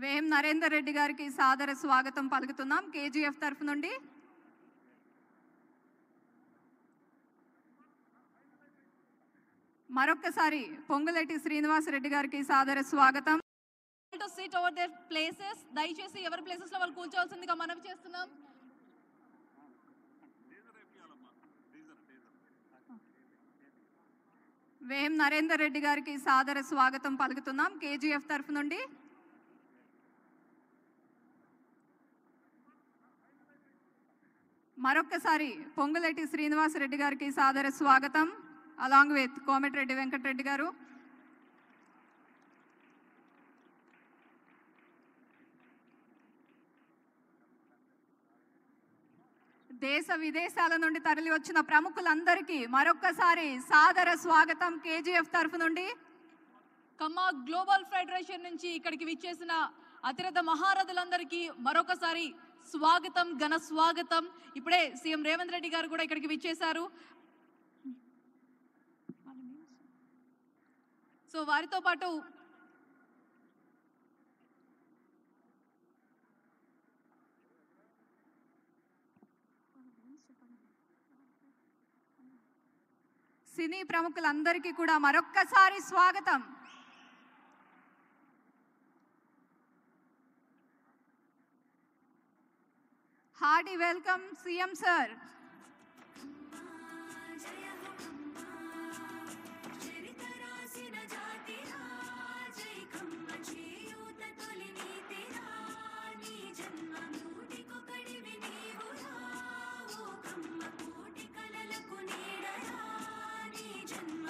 వేం నరేందర్ రెడ్డి గారికి సాదర స్వాగతం పలుకుతున్నాం కేజీఎఫ్ తరఫు నుండి మరొక్కసారి పొంగులేటి శ్రీనివాసరెడ్డి గారికి సాదర స్వాగతం to sit over their places దయచేసి ఎవరి ప్లేసెస్ లో వాళ్ళు కూర్చోవాల్సిందిగా మనవి చేస్తున్నాం వేం నరేందర్ రెడ్డి గారికి సాదర స్వాగతం పలుకుతున్నాం కేజీఎఫ్ తరఫు నుండి మరొక్కసారి పొంగులేటి శ్రీనివాసరెడ్డి గారికి సాదర స్వాగతం అలాంగ్ విత్ కోమటిరెడ్డి వెంకటరెడ్డి గారు దేశ విదేశాల నుండి తరలి వచ్చిన ప్రముఖులందరికీ మరొక్కసారి సాదర స్వాగతం కేజీఎఫ్ తరఫు నుండి కమ్మా గ్లోబల్ ఫెడరేషన్ నుంచి ఇక్కడికి విచ్చేసిన అతిరథ మహారథులందరికీ మరొకసారి స్వాగతం ఘన స్వాగతం ఇప్పుడే సీఎం రేవంత్ రెడ్డి గారు కూడా ఇక్కడికి విచ్చేశారు సో వారితో పాటు సినీ ప్రముఖులందరికీ కూడా మరొక్కసారి స్వాగతం హార్డీ వెల్కమ్ సీఎం సార్ చరితరాసిన జాతిరా జై కమ్మ చేయూత తొలి నీతిరా నీ జన్మ నూటికొకడివి నీవురా ఓ కమ్మ కోటి కలలకు నీడరా నీ జన్మ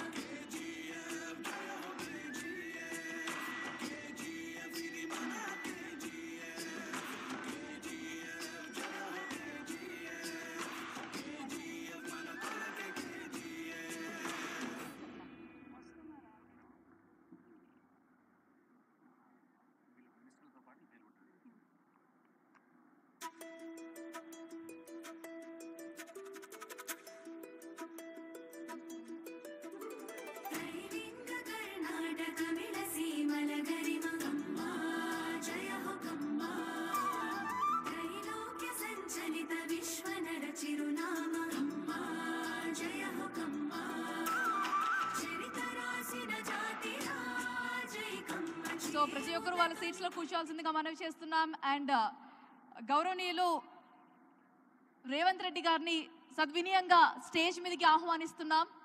త్రైలింగ కర్ణాటక విలసీమల గరిమ కమ్మా జయ హో కమ్మా త్రైలోక్య సంచలిత విశ్వనర చిరునామ కమ్మా జయ హో కమ్మా చరిత రాసిన జాతిరా జై కమ్మ సో ప్రతి ఒక్కరు వాళ్ళ సీట్స్ లో కూర్చోవాల్సిందిగా మనవి చేస్తున్నాం అండ్ గౌరవనీయులు రేవంత్ రెడ్డి గారిని సద్వినయంగా స్టేజ్ మీదకి ఆహ్వానిస్తున్నాం